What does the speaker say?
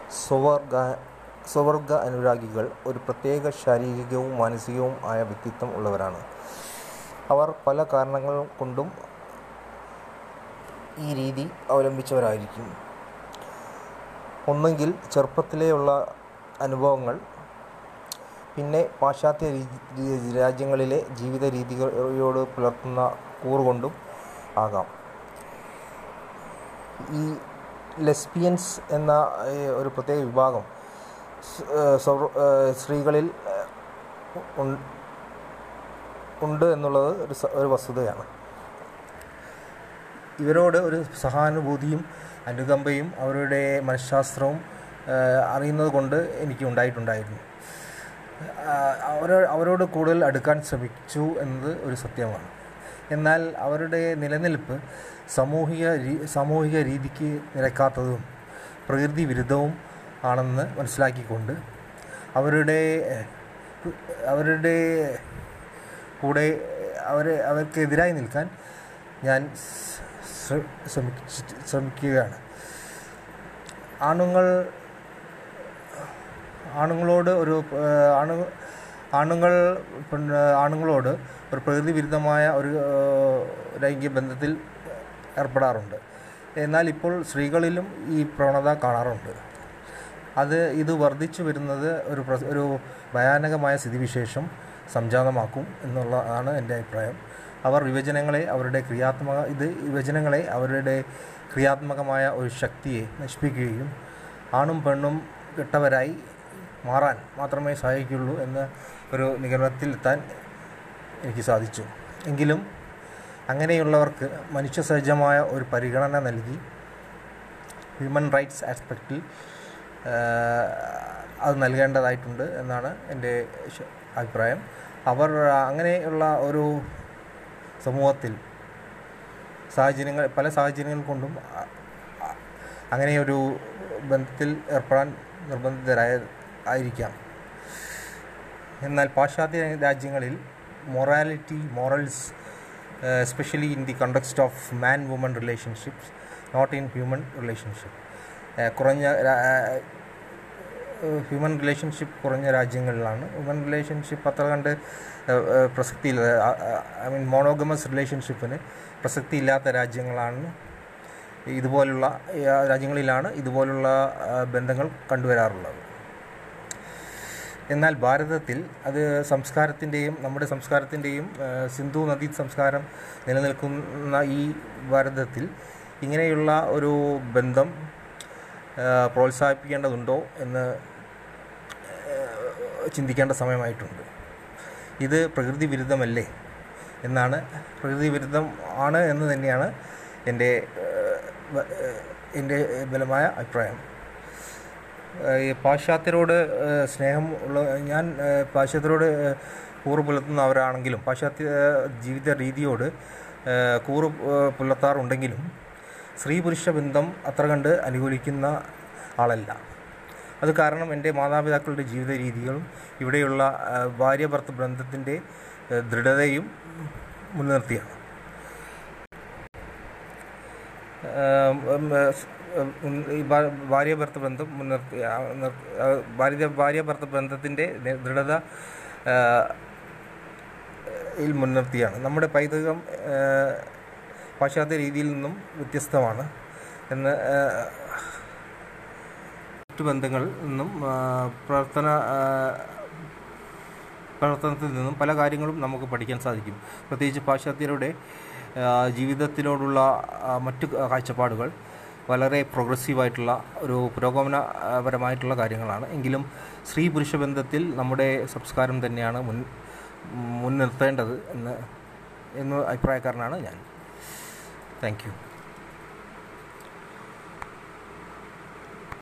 സ്വവർഗ സ്വവർഗ അനുരാഗികൾ ഒരു പ്രത്യേക ശാരീരികവും മാനസികവും ആയ വ്യക്തിത്വം ഉള്ളവരാണ് അവർ പല കാരണങ്ങൾ കൊണ്ടും ഈ രീതി അവലംബിച്ചവരായിരിക്കും ഒന്നെങ്കിൽ ചെറുപ്പത്തിലേ ഉള്ള അനുഭവങ്ങൾ പിന്നെ പാശ്ചാത്യ രീ- രാജ്യങ്ങളിലെ ജീവിത രീതികളോട് പുലർത്തുന്ന കൂറുകൊണ്ടും ആകാം ഈ ലെസ്ബിയൻസ് എന്ന ഈ ഒരു പ്രത്യേക വിഭാഗം സ്- ഏഹ് സ്വർ- ഏഹ് സ്ത്രീകളിൽ ഏഹ് ഉൺ- ഉണ്ട് എന്നുള്ളത് ഒരു സ- ഒരു വസ്തുതയാണ് ഇവരോട് ഒരു സഹാനുഭൂതിയും അനുകമ്പയും അവരുടെ മനഃശാസ്ത്രവും ഏഹ് അറിയുന്നത് കൊണ്ട് എനിക്ക് ഉണ്ടായിട്ടുണ്ടായിരുന്നു ആഹ് അവരോ അവരോട് കൂടുതൽ അടുക്കാൻ ശ്രമിച്ചു എന്നത് ഒരു സത്യമാണ് എന്നാൽ അവരുടെ നിലനിൽപ്പ് സാമൂഹിക രീ- സാമൂഹിക രീതിക്ക് നിരക്കാത്തതും പ്രകൃതി വിരുദ്ധവും ആണെന്ന് മനസ്സിലാക്കിക്കൊണ്ട് അവരുടെ അവരുടെ കൂടെ അവരെ അവർക്കെതിരായി നിൽക്കാൻ ഞാൻ ശ്ര- ശ്രമിച്ച് ശ്രമിക്കുകയാണ് ആണുങ്ങൾ ആണുങ്ങളോട് ഒരു ഏഹ്, ആണു ആണുങ്ങൾ പിന്നെ ആണുങ്ങളോട് ഒരു പ്രകൃതി വിരുദ്ധമായ ഒരു ഏഹ്, ലൈംഗിക ബന്ധത്തിൽ ഏർപ്പെടാറുണ്ട് എന്നാൽ ഇപ്പോൾ സ്ത്രീകളിലും ഈ പ്രവണത കാണാറുണ്ട് അത് ഇത് വർദ്ധിച്ചു വരുന്നത് ഒരു പ്ര- ഒരു ഭയാനകമായ സ്ഥിതിവിശേഷം സംജാതമാക്കും എന്നുള്ളതാണ് എൻ്റെ അഭിപ്രായം അവർ വിഭജനങ്ങളെ അവരുടെ ക്രിയാത്മക ഇത് വിഭജനങ്ങളെ അവരുടെ ക്രിയാത്മകമായ ഒരു ശക്തിയെ നശിപ്പിക്കുകയും ആണും പെണ്ണും കെട്ടവരായി മാറാൻ മാത്രമേ സഹായിക്കുള്ളൂ എന്ന ഒരു നിഗമനത്തിലെത്താൻ എനിക്ക് സാധിച്ചു എങ്കിലും അങ്ങനെയുള്ളവർക്ക് മനുഷ്യസഹജമായ ഒരു പരിഗണന നൽകി ഹ്യൂമൻ റൈറ്റ്സ് ആസ്പെക്റ്റിൽ അത് നൽകേണ്ടതായിട്ടുണ്ട് എന്നാണ് എൻ്റെ ശ- അഭിപ്രായം അവർ അങ്ങനെയുള്ള ഒരു സമൂഹത്തിൽ സാഹചര്യങ്ങൾ പല സാഹചര്യങ്ങൾ കൊണ്ടും അ- അ- അങ്ങനെയൊരു ബന്ധത്തിൽ ഏർപ്പെടാൻ നിർബന്ധിതരായ ആയിരിക്കാം എന്നാൽ പാശ്ചാത്യ രാജ്യങ്ങളിൽ morality morals especially in the context of man woman relationships not in human relationship കുറഞ്ഞ ഹ്യൂമൻ റിലേഷൻഷിപ്പ് കുറഞ്ഞ രാജ്യങ്ങളിലാണ് ഹ്യൂമൻ റിലേഷൻഷിപ്പ് അത്ര കണ്ട് ഏഹ്, ഏഹ്, പ്രസക്തിയില്ല ഐ മീൻ മോണോഗമസ് റിലേഷൻഷിപ്പിന് പ്രസക്തിയില്ലാത്ത രാജ്യങ്ങളാണ് ഇതുപോലുള്ള ആ, രാജ്യങ്ങളിലാണ് ഇതുപോലുള്ള ആ, ബന്ധങ്ങൾ കണ്ടുവരാറുള്ളത് എന്നാൽ ഭാരതത്തിൽ അത് സംസ്കാരത്തിൻ്റെയും നമ്മുടെ സംസ്കാരത്തിൻ്റെയും സിന്ധു നദീ സംസ്കാരം നിലനിൽക്കുന്ന ഈ ഭാരതത്തിൽ ഇങ്ങനെയുള്ള ഒരു ബന്ധം ആ, പ്രോത്സാഹിപ്പിക്കേണ്ടതുണ്ടോ എന്ന് ആ, ചിന്തിക്കേണ്ട സമയമായിട്ടുണ്ട് ഇത് പ്രകൃതി വിരുദ്ധമല്ലേ എന്നാണ് പ്രകൃതി വിരുദ്ധം ആണ് എന്ന് തന്നെയാണ് എൻ്റെ ആ, വ- ആ, എൻ്റെ ബലമായ അഭിപ്രായം ഏഹ് ഈ പാശ്ചാത്യരോട് ഏഹ് സ്നേഹം ഉള്ള ഞാൻ ഏഹ് പാശ്ചാത്യരോട് ഏഹ് കൂറ് പുലർത്തുന്നവരാണെങ്കിലും പാശ്ചാത്യ ഏഹ് ജീവിത രീതിയോട് ഏഹ് കൂറ് ഏഹ് പുലർത്താറുണ്ടെങ്കിലും സ്ത്രീ പുരുഷ ബന്ധം അത്ര കണ്ട് അനുകൂലിക്കുന്ന ആളല്ല അത് കാരണം എൻ്റെ മാതാപിതാക്കളുടെ ജീവിത രീതികളും ഇവിടെയുള്ള ഏഹ് ഭാര്യ ഭർത്തൃ ബന്ധത്തിൻ്റെ ഏഹ് ദൃഢതയും മുൻനിർത്തിയാണ് ഏം, ഉം, സ്- ഉം, ഈ ഭാ- ഭാര്യ ഭർത്തൃ ബന്ധം മുൻനിർത്തി ആ, നിർ- ആ, ഭാര്യ ഭാര്യ ഭർത്തൃ ബന്ധത്തിൻ്റെ നി- ദൃഢത ആ, യിൽ മുൻനിർത്തിയാണ് നമ്മുടെ പൈതൃകം ആ, പാശ്ചാത്യ രീതിയിൽ നിന്നും വ്യത്യസ്തമാണ് എന്ന് ആ, മറ്റു ബന്ധങ്ങളിൽ നിന്നും ആ, പ്രവർത്തന ആ, പ്രവർത്തനത്തിൽ നിന്നും പല കാര്യങ്ങളും നമുക്ക് പഠിക്കാൻ സാധിക്കും പ്രത്യേകിച്ച് പാശ്ചാത്യരുടെ ആ, ജീവിതത്തിനോടുള്ള ആ, മറ്റു കാഴ്ചപ്പാടുകൾ വളരെ പ്രോഗ്രസീവായിട്ടുള്ള ഒരു പുരോഗമനപരമായിട്ടുള്ള കാര്യങ്ങളാണ് എങ്കിലും സ്ത്രീ പുരുഷ ബന്ധത്തിൽ നമ്മുടെ സംസ്കാരം തന്നെയാണ് മുൻ മുൻനിർത്തേണ്ടത് എന്ന് എന്ന അഭിപ്രായക്കാരനാണ് ഞാൻ താങ്ക് യു